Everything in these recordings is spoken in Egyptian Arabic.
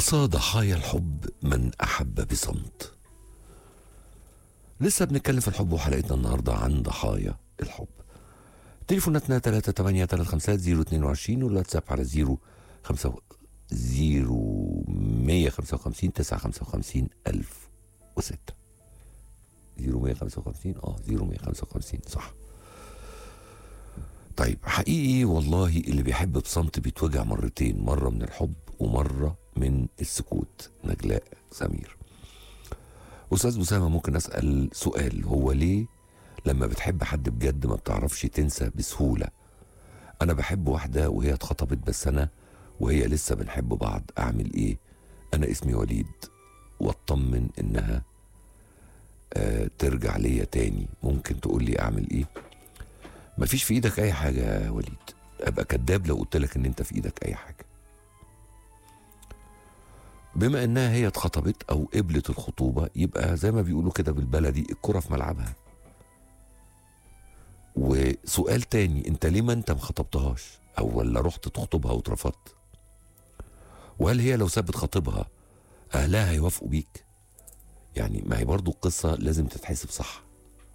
أقصى ضحايا الحب من أحب بصمت لسه بنتكلم في الحب وحلقتنا النهاردة عن ضحايا الحب تليفوناتنا 3 8 3 5 0 22 والواتساب على 0 5 0 155 955 1006 0 155 اه 0 155 صح طيب حقيقي والله اللي بيحب بصمت بيتوجع مرتين مرة من الحب ومرة من السكوت نجلاء سمير أستاذ أسامة ممكن أسأل سؤال هو ليه لما بتحب حد بجد ما بتعرفش تنسى بسهولة أنا بحب واحدة وهي اتخطبت بس أنا وهي لسه بنحب بعض أعمل إيه أنا اسمي وليد واطمن إنها آه ترجع ليا تاني ممكن تقول لي أعمل إيه مفيش في إيدك أي حاجة يا وليد أبقى كذاب لو قلت لك إن أنت في إيدك أي حاجة بما انها هي اتخطبت او قبلت الخطوبه يبقى زي ما بيقولوا كده بالبلدي الكره في ملعبها وسؤال تاني انت ليه ما انت ما خطبتهاش او ولا رحت تخطبها واترفضت وهل هي لو سابت خطيبها اهلها هيوافقوا بيك يعني ما هي برضو القصه لازم تتحسب صح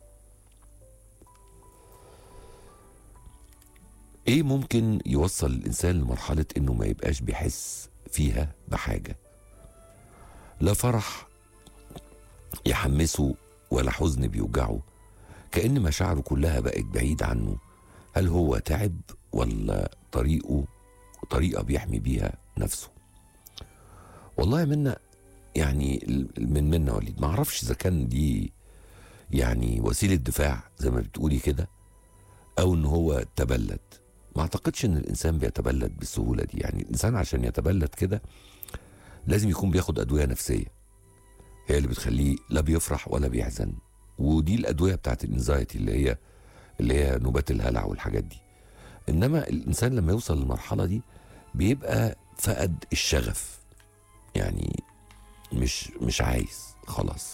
ايه ممكن يوصل الانسان لمرحله انه ما يبقاش بيحس فيها بحاجه لا فرح يحمسه ولا حزن بيوجعه كأن مشاعره كلها بقت بعيد عنه هل هو تعب ولا طريقه طريقة بيحمي بيها نفسه والله منا يعني من منا وليد ما اعرفش اذا كان دي يعني وسيلة دفاع زي ما بتقولي كده او ان هو تبلد ما اعتقدش ان الانسان بيتبلد بالسهولة دي يعني الانسان عشان يتبلد كده لازم يكون بياخد ادويه نفسيه هي اللي بتخليه لا بيفرح ولا بيحزن ودي الادويه بتاعت الانزايتي اللي هي اللي هي نوبات الهلع والحاجات دي انما الانسان لما يوصل للمرحله دي بيبقى فقد الشغف يعني مش مش عايز خلاص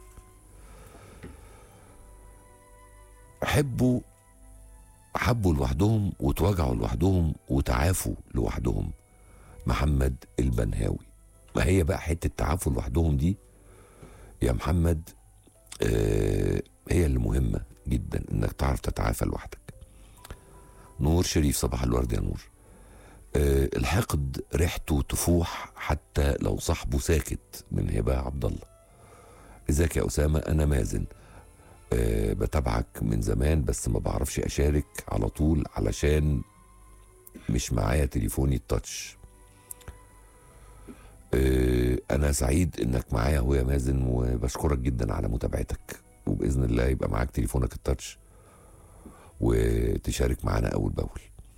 حبوا حبوا لوحدهم وتواجعوا لوحدهم وتعافوا لوحدهم محمد البنهاوي ما هي بقى حته تعافوا لوحدهم دي يا محمد آه هي اللي مهمه جدا انك تعرف تتعافى لوحدك نور شريف صباح الورد يا نور آه الحقد ريحته تفوح حتى لو صاحبه ساكت من هبه عبد الله ازيك يا اسامه انا مازن أه بتابعك من زمان بس ما بعرفش اشارك على طول علشان مش معايا تليفوني التاتش انا سعيد انك معايا اهو يا مازن وبشكرك جدا على متابعتك وباذن الله يبقى معاك تليفونك التاتش وتشارك معانا اول باول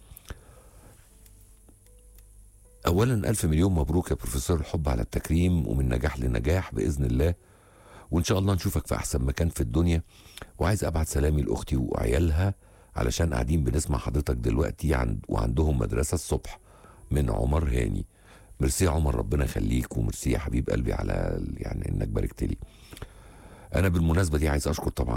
اولا الف مليون مبروك يا بروفيسور الحب على التكريم ومن نجاح لنجاح باذن الله وان شاء الله نشوفك في احسن مكان في الدنيا وعايز ابعت سلامي لاختي وعيالها علشان قاعدين بنسمع حضرتك دلوقتي عند وعندهم مدرسه الصبح من عمر هاني ميرسي يا عمر ربنا يخليك وميرسي يا حبيب قلبي على يعني انك باركت لي انا بالمناسبه دي عايز اشكر طبعا